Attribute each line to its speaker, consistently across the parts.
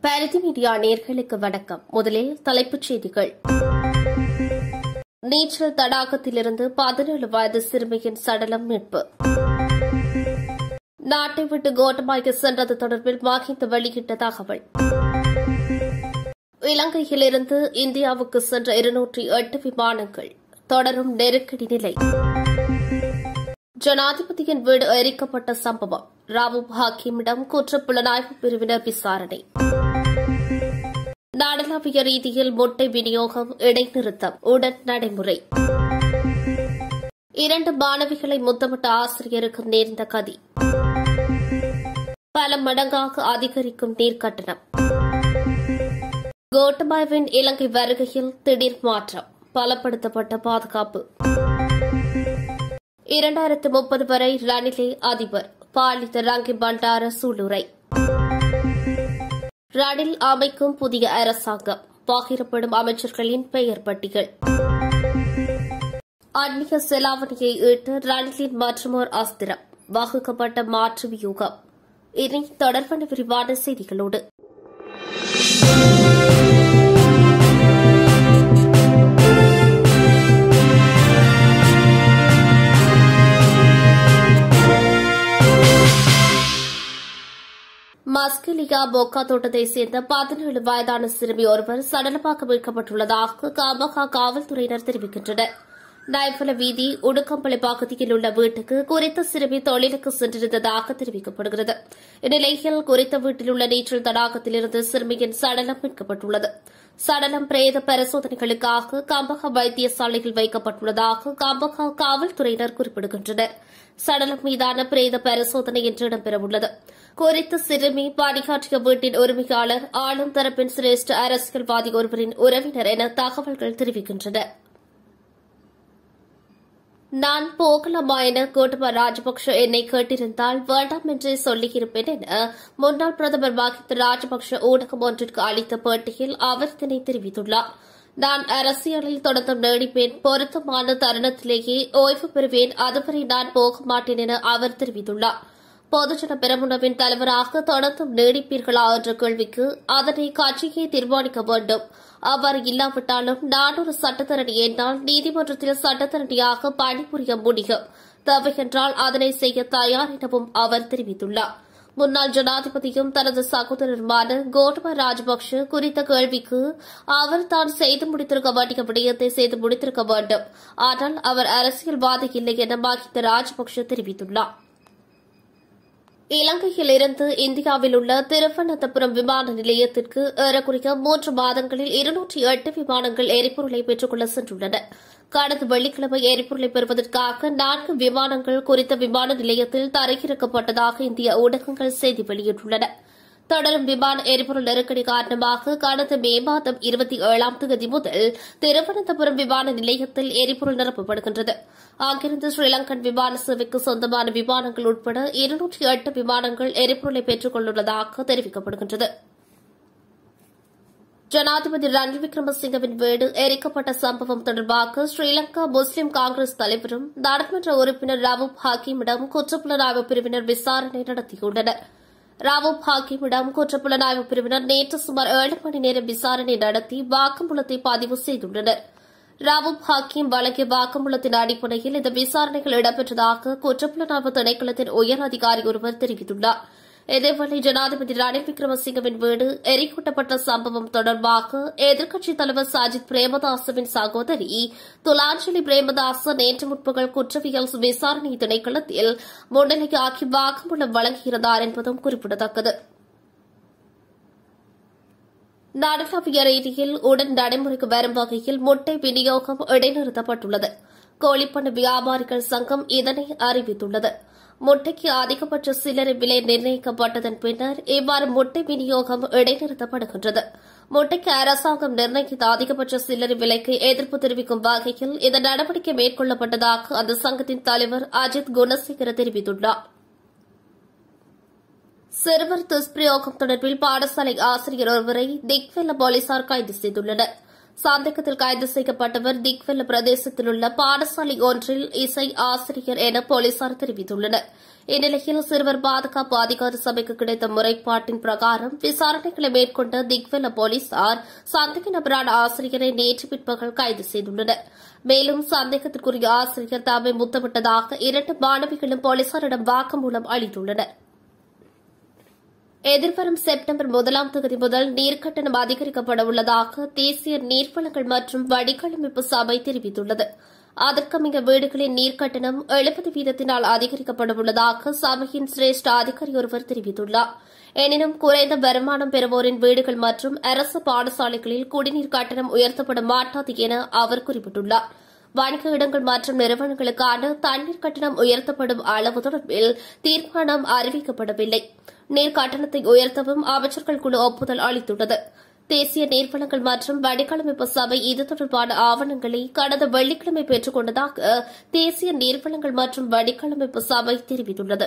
Speaker 1: Bharathi media நேர்களுக்கு வணக்கம் முதலில் தலைப்புச் செய்திகள் நீச்சல் தடாகத்திலிருந்து பதினேழு வயது சிறுமியின் சடலம் மீட்பு நாட்டை விட்டு கோட்டபாய்க்கு சென்றது தொடர்பில் மஹிந்த வெளியிட்ட தகவல் இலங்கையிலிருந்து இந்தியாவுக்கு சென்ற இருநூற்றி எட்டு விமானங்கள் தொடரும் நெருக்கடி நிலை ஜனாதிபதியின் வீடு எரிக்கப்பட்ட சம்பவம் ராவூப் ஹாக்கிமிடம் குற்றப்புலனாய்வு பிரிவினர் விசாரணை நாடளாவிய ரீதியில் முட்டை விநியோகம் இடைநிறுத்தம் உடன் நடைமுறை இரண்டு மாணவிகளை முத்தமிட்ட ஆசிரியருக்கு நேர்ந்த கதி பல மடங்காக அதிகரிக்கும் நீர் கட்டணம் கோட்டபாயவின் இலங்கை வருகையில் திடீர் மாற்றம் பலப்படுத்தப்பட்ட பாதுகாப்பு இரண்டாயிரத்து முப்பது வரை ரணிலே அதிபர் பாலித்த ரங்கி பண்டார சூளுரை ரணில் அமைக்கும் புதிய அரசாங்கம் பகிரப்படும் அமைச்சர்களின் பெயர் பட்டியல் அந்நிய செலாவணியை ஈட்டு ரணிலின் மற்றுமோர் அஸ்திரம் வகுக்கப்பட்ட மாற்று வியூகம் இனி தொடர்பான விரிவான செய்திகளோடு மஸ்கலியா போக்கா தோட்டத்தை சேர்ந்த பதினேழு வயதான சிறுமி ஒருவர் சடலமாக மீட்கப்பட்டுள்ளதாக காமகா காவல்துறையினர் தெரிவிக்கின்றனர் நைஃபல வீதி உடுக்கம்பளை பகுதியில் உள்ள வீட்டுக்கு குறித்த சிறுமி தொழிலுக்கு சென்றிருந்ததாக தெரிவிக்கப்படுகிறது இந்நிலையில் குறித்த வீட்டில் உள்ள நீச்சல் தடாகத்திலிருந்து சிறுமியின் சடலம் மீட்கப்பட்டுள்ளது சடலம் பிரேத பரிசோதனைகளுக்காக கம்பகா வைத்தியசாலையில் வைக்கப்பட்டுள்ளதாக கம்பகா காவல்துறையினர் குறிப்பிடுகின்றனர் சடலம் மீதான பிரேத பரிசோதனை இன்று இடம்பெறவுள்ளது குறித்த சிறுமி பணியாற்றிய வீட்டின் உரிமையாளர் ஆளும் தரப்பின் சிரேஷ்ட அரசியல்வாதி ஒருவரின் உறவினர் என தகவல்கள் தெரிவிக்கின்றன நான் போகலாமா என கோட்டபா ராஜபக்ஷ என்னை கேட்டிருந்தால் வேண்டாம் என்றே சொல்லியிருப்பேன் என முன்னாள் பிரதமர் மஹிந்த ராஜபக்ஷ ஊடகம் ஒன்றிற்கு அளித்த பேட்டியில் அவர் இதனை தெரிவித்துள்ளார் நான் அரசியலில் தொடர்ந்தும் நீடிப்பேன் பொருத்தமான தருணத்திலேயே ஓய்வு பெறுவேன் அதுவரை நான் போக மாட்டேன் என அவர் தெரிவித்துள்ளார் பொதுஜன பெரமுனவின் தலைவராக தொடர்ந்தும் நீடிப்பீர்களா என்ற கேள்விக்கு அதனை கட்சியை தீர்மானிக்க வேண்டும் அவ்வாறு இல்லாவிட்டாலும் நான் ஒரு சட்டத்தரணி என்றால் நீதிமன்றத்தில் சட்டத்தரணியாக பணிபுரிய முடியும் தேவையென்றால் அதனை செய்ய தயார் எனவும் அவர் தெரிவித்துள்ளார் முன்னாள் ஜனாதிபதியும் தனது சகோதரருமான கோட்டபா ராஜபக்ஷ குறித்த கேள்விக்கு அவர் தான் செய்து முடித்திருக்க வேண்டிய விடயத்தை செய்து முடித்திருக்க வேண்டும் ஆனால் அவர் அரசியல்வாதி இல்லை என மஹிந்த ராஜபக்ஷ தெரிவித்துள்ளார் இலங்கையிலிருந்து இந்தியாவில் உள்ள திருவனந்தபுரம் விமான நிலையத்திற்கு ஏறக்குறைய மூன்று மாதங்களில் இருநூற்றி எட்டு விமானங்கள் எரிபொருளை பெற்றுக்கொள்ள சென்றுள்ளன கடந்த வெள்ளிக்கிழமை எரிபொருளை பெறுவதற்காக நான்கு விமானங்கள் குறித்த விமான நிலையத்தில் தரையிறக்கப்பட்டதாக இந்திய ஊடகங்கள் செய்தி வெளியிட்டுள்ளன தொடரும் விமான எரிபொருள் நெருக்கடி காரணமாக கடந்த மே மாதம் இருபத்தி ஏழாம் தேதி முதல் திருவனந்தபுரம் விமான நிலையத்தில் எரிபொருள் நிரப்பப்படுகின்றது அங்கிருந்து ஸ்ரீலங்கன் விமான சேவைக்கு சொந்தமான விமானங்கள் உட்பட இருநூற்றி எட்டு விமானங்கள் எரிபொருளை பெற்றுக் கொண்டுள்ளதாக தெரிவிக்கப்படுகின்றது ஜனாதிபதி ரணில் விக்ரமசிங்கவின் வீடு எரிக்கப்பட்ட சம்பவம் தொடர்பாக ஸ்ரீலங்கா முஸ்லிம் காங்கிரஸ் தலைவரும் நாடாளுமன்ற உறுப்பினர் ரவூப் ஹாக்கிமிடம் குற்றப்புலனாய்வு பிரிவினர் விசாரணை நடத்தியுள்ளனா் ராவூப் ஹாக்கிமிடம் குற்றப்புலனாய்வு பிரிவினர் நேற்று சுமார் ஏழு மணி நேரம் விசாரணை நடத்தி வாக்குமூலத்தை பதிவு செய்துள்ளனர் ராவூப் ஹாக்கிம் வழங்கிய வாக்குமூலத்தின் அடிப்படையில் இந்த விசாரணைகள் இடம்பெற்றதாக குற்றப்புலனாய்வு திணைக்களத்தின் உயர் அதிகாரி ஒருவர் தெரிவித்துள்ளார் இதேவேளை ஜனாதிபதி ரணில் விக்ரமசிங்கவின் வீடு எரிக்கூட்டப்பட்ட சம்பவம் தொடர்பாக எதிர்க்கட்சித் தலைவர் சஜித் பிரேமதாசவின் சகோதரி துலாஞ்சலி பிரேமதாச நேற்று முற்பகல் குற்றவியல் விசாரணை திணைக்களத்தில் முன்னிலையாக்கி வாக்குமூலம் வழங்கியிருந்தார் என்பதும் குறிப்பிடத்தக்கது நாடளாவிய ரீதியில் உடன் நடைமுறைக்கு வரும் வகையில் முட்டை விநியோகம் இடைநிறுத்தப்பட்டுள்ளது கோழிப்பண்ண வியாபாரிகள் சங்கம் இதனை அறிவித்துள்ளது முட்டைக்கு அதிகபட்ச சில்லறை விலை நிர்ணயிக்கப்பட்டதன் பின்னர் இவ்வாறு முட்டை விநியோகம் இடைநிறுத்தப்படுகின்றது முட்டைக்கு அரசாங்கம் நிர்ணயித்த அதிகபட்ச சில்லறை விலைக்கு எதிர்ப்பு தெரிவிக்கும் வகையில் இந்த நடவடிக்கை மேற்கொள்ளப்பட்டதாக அந்த சங்கத்தின் தலைவர் அஜித் குணசேகர தெரிவித்துள்ளார் சிறுவர் துஷ்பிரயோகம் தொடர்பில் பாடசாலை ஆசிரியர் ஒருவரை திக்வெல்ல போலீசார் கைது செய்துள்ளனர் சந்தேகத்தில் கைது செய்யப்பட்டவர் திக்வெல்ல பிரதேசத்தில் உள்ள பாடசாலை ஒன்றில் இசை ஆசிரியர் என போலீசார் தெரிவித்துள்ளனர் இந்நிலையில் சிறுவர் பாதுகாப்பு அதிகாரி சபைக்கு கிடைத்த முறைப்பாட்டின் பிரகாரம் விசாரணைகளை மேற்கொண்ட திக்வெல்ல போலீசார் சந்தேக நபரான ஆசிரியரை நேற்று பிற்பகல் கைது செய்துள்ளனர் மேலும் சந்தேகத்திற்குரிய ஆசிரியர் தாமே முத்தமிட்டதாக இரண்டு மாணவிகளும் போலீசாரிடம் வாக்குமூலம் அளித்துள்ளனர் எதிர்வரும் செப்டம்பர் முதலாம் தேதி முதல் நீர்க்கட்டணம் அதிகரிக்கப்பட உள்ளதாக தேசிய நீர்வளங்கள் மற்றும் வடிகட்டமைப்பு சபை தெரிவித்துள்ளது அதற்கமைய வீடுகளின் நீர்க்கட்டணம் எழுபது வீதத்தினால் அதிகரிக்கப்பட உள்ளதாக சபையின் சிரேஷ்ட அதிகாரி ஒருவர் தெரிவித்துள்ளார் எனினும் குறைந்த வருமானம் பெறுவோரின் வீடுகள் மற்றும் அரசு பாடசாலைகளில் குடிநீர் கட்டணம் உயர்த்தப்பட மாட்டாது என அவர் குறிப்பிட்டுள்ளார் வணிக இடங்கள் மற்றும் நிறுவனங்களுக்கான தண்ணீர் கட்டணம் உயர்த்தப்படும் அளவு தொடர்பில் தீர்மானம் அறிவிக்கப்படவில்லை நீர் கட்டணத்தை உயர்த்தவும் அமைச்சர்கள் குழு ஒப்புதல் அளித்துள்ளது தேசிய நீர்வளங்கள் மற்றும் வடிகலமைப்பு சபை இது தொடர்பான ஆவணங்களை கடந்த வெள்ளிக்கிழமை பெற்றுக் கொண்டதாக தேசிய நீர்வளங்கள் மற்றும் வடிகலமைப்பு சபை தெரிவித்துள்ளது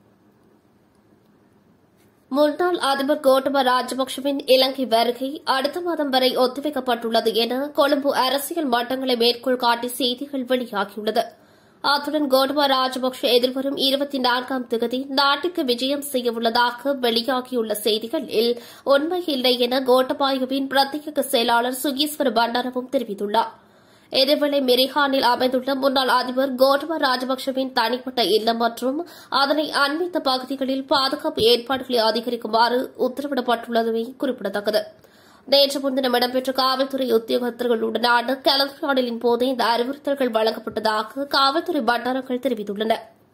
Speaker 1: முன்னாள் அதிபர் கோட்டபா ராஜபக்சவின் இலங்கை வருகை அடுத்த மாதம் வரை ஒத்திவைக்கப்பட்டுள்ளது என கொழும்பு அரசியல் மட்டங்களை மேற்கோள் காட்டி செய்திகள் வெளியாகியுள்ளது அத்துடன் கோட்டபா ராஜபக்ஷ எதிர்வரும் இருபத்தி நான்காம் தேதி நாட்டுக்கு விஜயம் செய்யவுள்ளதாக வெளியாகியுள்ள செய்திகளில் உண்மை இல்லை என கோட்டபாயவின் பிரத்யேக செயலாளர் சுகீஸ்வர பண்டாரவும் தெரிவித்துள்ளார் இதேவேளை மெரிஹானில் அமைந்துள்ள முன்னாள் அதிபர் கோட்டபா ராஜபக்சவின் தனிப்பட்ட இல்லம் மற்றும் அதனை அண்மித்த பகுதிகளில் பாதுகாப்பு ஏற்பாடுகளை அதிகரிக்குமாறு உத்தரவிடப்பட்டுள்ளதுமே குறிப்பிடத்தக்கது நேற்று முன்தினம் இடம்பெற்ற காவல்துறை உத்தியோகத்தர்களுடனான கலந்துரையாடலின் போது இந்த அறிவுறுத்தல்கள் வழங்கப்பட்டதாக காவல்துறை வட்டாரங்கள் தெரிவித்துள்ளன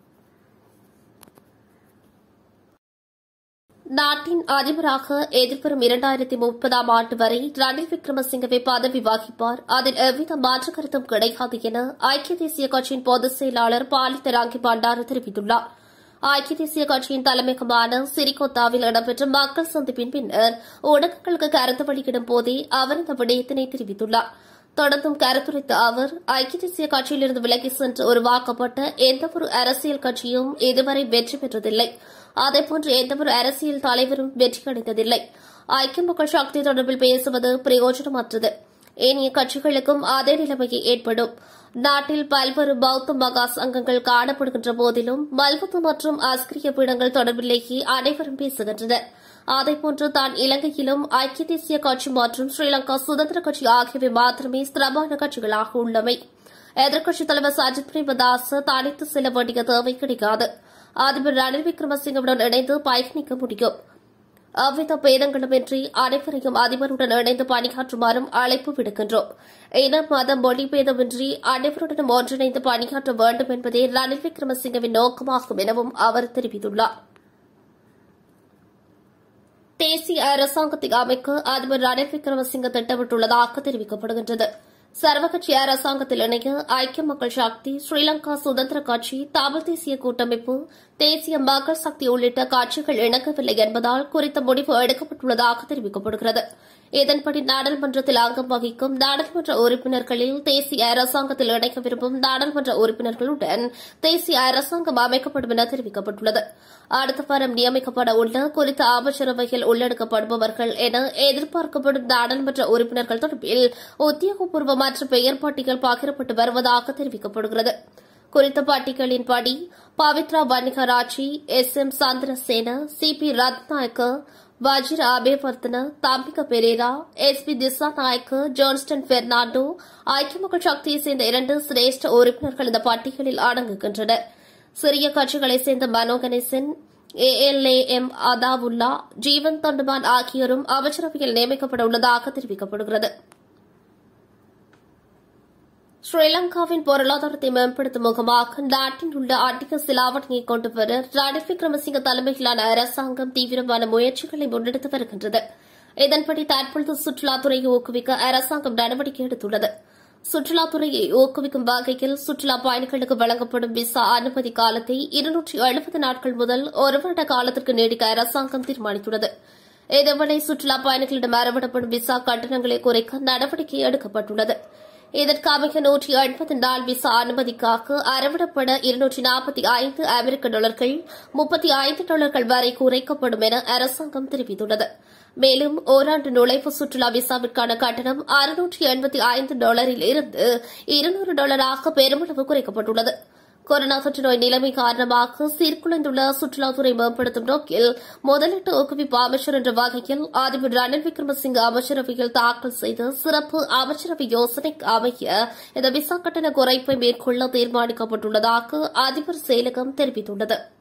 Speaker 1: நாட்டின் அதிபராக எதிர்வரும் இரண்டாயிரத்தி முப்பதாம் ஆண்டு வரை ரணில் விக்ரமசிங்கவை பதவி வகிப்பார் அதில் எவ்வித மாற்று கருத்தும் கிடையாது என ஐக்கிய தேசிய கட்சியின் பொதுச் செயலாளர் பாலித்த ராங்கி பண்டார தெரிவித்துள்ளார் ஐக்கிய தேசிய கட்சியின் தலைமையகமான சிறிகோத்தாவில் இடம்பெற்ற மக்கள் சந்திப்பின் பின்னர் ஊடகங்களுக்கு கருத்து வெளியிடும் போதே அவர் இந்த விடயத்தினை தெரிவித்துள்ளார் தொடர்ந்தும் கருத்துரைத்த அவர் ஐக்கிய தேசிய கட்சியிலிருந்து விலகி சென்று உருவாக்கப்பட்ட எந்தவொரு அரசியல் கட்சியும் இதுவரை வெற்றி பெற்றதில்லை அதேபோன்று எந்தவொரு அரசியல் தலைவரும் வெற்றியடைந்ததில்லை ஐக்கிய மக்கள் சக்தி தொடர்பில் பேசுவது பிரயோஜனமற்றது ஏனைய கட்சிகளுக்கும் அதே நிலைமையை ஏற்படும் நாட்டில் பல்வேறு பௌத்த மகா சங்கங்கள் காணப்படுகின்ற போதிலும் மல்வத்து மற்றும் அஸ்கிரிய பீடங்கள் தொடர்பிலேயே அனைவரும் பேசுகின்றனர் அதேபோன்று தான் இலங்கையிலும் ஐக்கிய தேசிய கட்சி மற்றும் ஸ்ரீலங்கா சுதந்திர கட்சி ஆகியவை மாத்திரமே ஸ்திரமான கட்சிகளாக உள்ளமை எதிர்க்கட்சித் தலைவர் சஜித் பிரேமதாஸ் தனித்து செல்ல வேண்டிய தேவை கிடையாது அதிபர் ரணில் விக்ரமசிங்கவுடன் இணைந்து பயணிக்க முடியும் அவ்வித பேதங்களுமின்றி அனைவரையும் அதிபருடன் இணைந்து பணியாற்றுமாறும் அழைப்பு விடுக்கின்றோம் இன மத மொழி பேதமின்றி அனைவருடனும் ஒன்றிணைந்து பணியாற்ற வேண்டும் என்பதே ரணில் விக்ரமசிங்கவின் நோக்கமாகும் எனவும் அவர் தெரிவித்துள்ளார் தேசிய அரசாங்கத்தை அமைக்க அதிபர் ரணில் விக்ரமசிங்க திட்டமிட்டுள்ளதாக தெரிவிக்கப்படுகின்றது சர்வகட்சி அரசாங்கத்தில் இணைய ஐக்கிய மக்கள் சக்தி ஸ்ரீலங்கா சுதந்திர கட்சி தமிழ் தேசிய கூட்டமைப்பு தேசிய மக்கள் சக்தி உள்ளிட்ட கட்சிகள் இணங்கவில்லை என்பதால் குறித்த முடிவு எடுக்கப்பட்டுள்ளதாக தெரிவிக்கப்படுகிறது இதன்படி நாடாளுமன்றத்தில் அங்கம் வகிக்கும் நாடாளுமன்ற உறுப்பினர்களில் தேசிய அரசாங்கத்தில் இணைக்க விரும்பும் நாடாளுமன்ற உறுப்பினர்களுடன் தேசிய அரசாங்கம் அமைக்கப்படும் என தெரிவிக்கப்பட்டுள்ளது அடுத்த வாரம் நியமிக்கப்பட உள்ள குறித்த அமைச்சரவையில் உள்ளடக்கப்படுபவர்கள் என எதிர்பார்க்கப்படும் நாடாளுமன்ற உறுப்பினர்கள் தொடர்பில் உத்தியோகபூர்வ மற்றும் பெயர் பட்டியல் பகிரப்பட்டு வருவதாக தெரிவிக்கப்படுகிறது குறித்த பட்டியலின்படி Pavithra Wanniarachchi S M Chandrasena C B Ratnayake Vajira Abeywardena Dhammika Perera S B Dissanayake Johnston Fernando ஐக்கிய மக்கள் சக்தியைச் சேர்ந்த இரண்டு சிரேஷ்ட உறுப்பினர்கள் இந்த பட்டியலில் அடங்குகின்றனர் சிறிய கட்சிகளைச் சேர்ந்த மனோ கணேசன் ஏஎல்ஏஎம் அதாவுல்லா ஜீவன் தொண்டுமான் ஆகியோரும் அமைச்சரவையில் நியமிக்கப்பட உள்ளதாக தெரிவிக்கப்படுகிறது ஸ்ரீலங்காவின் பொருளாதாரத்தை மேம்படுத்தும் முகமாக நாட்டில் உள்ள அதிக சிலாவணியை கொண்டுவர ரணில் விக்ரமசிங்க தலைமையிலான அரசாங்கம் தீவிரமான முயற்சிகளை முன்னெடுத்து வருகின்றது இதன்படி தற்பொழுது சுற்றுலாத்துறையை ஊக்குவிக்க அரசாங்கம் நடவடிக்கை எடுத்துள்ளது சுற்றுலாத்துறையை ஊக்குவிக்கும் வகையில் சுற்றுலா பயணிகளுக்கு வழங்கப்படும் விசா அனுமதி காலத்தை இருநூற்றி எழுபது நாட்கள் முதல் ஒரு வருட காலத்திற்கு நீடிக்க அரசாங்கம் தீர்மானித்துள்ளது இதேவேளை சுற்றுலா பயணிகளிடம் அறவிடப்படும் விசா கட்டணங்களை குறைக்க நடவடிக்கை எடுக்கப்பட்டுள்ளது இதற்கமைய நூற்றி எண்பது நாள் விசா அனுமதிக்காக அறவிடப்பட இருநூற்றி நாற்பத்தி ஐந்து அமெரிக்க டாலர்கள் முப்பத்தி ஐந்து டாலர்கள் வரை குறைக்கப்படும் என அரசாங்கம் தெரிவித்துள்ளது மேலும் ஓராண்டு நுழைவு சுற்றுலா விசாவிற்கான கட்டணம் அறுநூற்றி எண்பத்தி ஐந்து டாலரில் இருந்து இருநூறு டாலராக பெருமளவு குறைக்கப்பட்டுள்ளது கொரோனா தொற்று நோய் நிலைமை காரணமாக சீர்குலைந்துள்ள சுற்றுலாத்துறை மேம்படுத்தும் நோக்கில் முதலீட்டு ஊக்குவிப்பு அமைச்சர் என்ற வகையில் அதிபர் ரணில் விக்ரமசிங்க அமைச்சரவையில் தாக்கல் செய்த சிறப்பு அமைச்சரவை யோசனைக்கு அமைய இந்த விசா கட்டண குறைப்பை மேற்கொள்ள தீர்மானிக்கப்பட்டுள்ளதாக அதிபர் செயலகம் தெரிவித்துள்ளது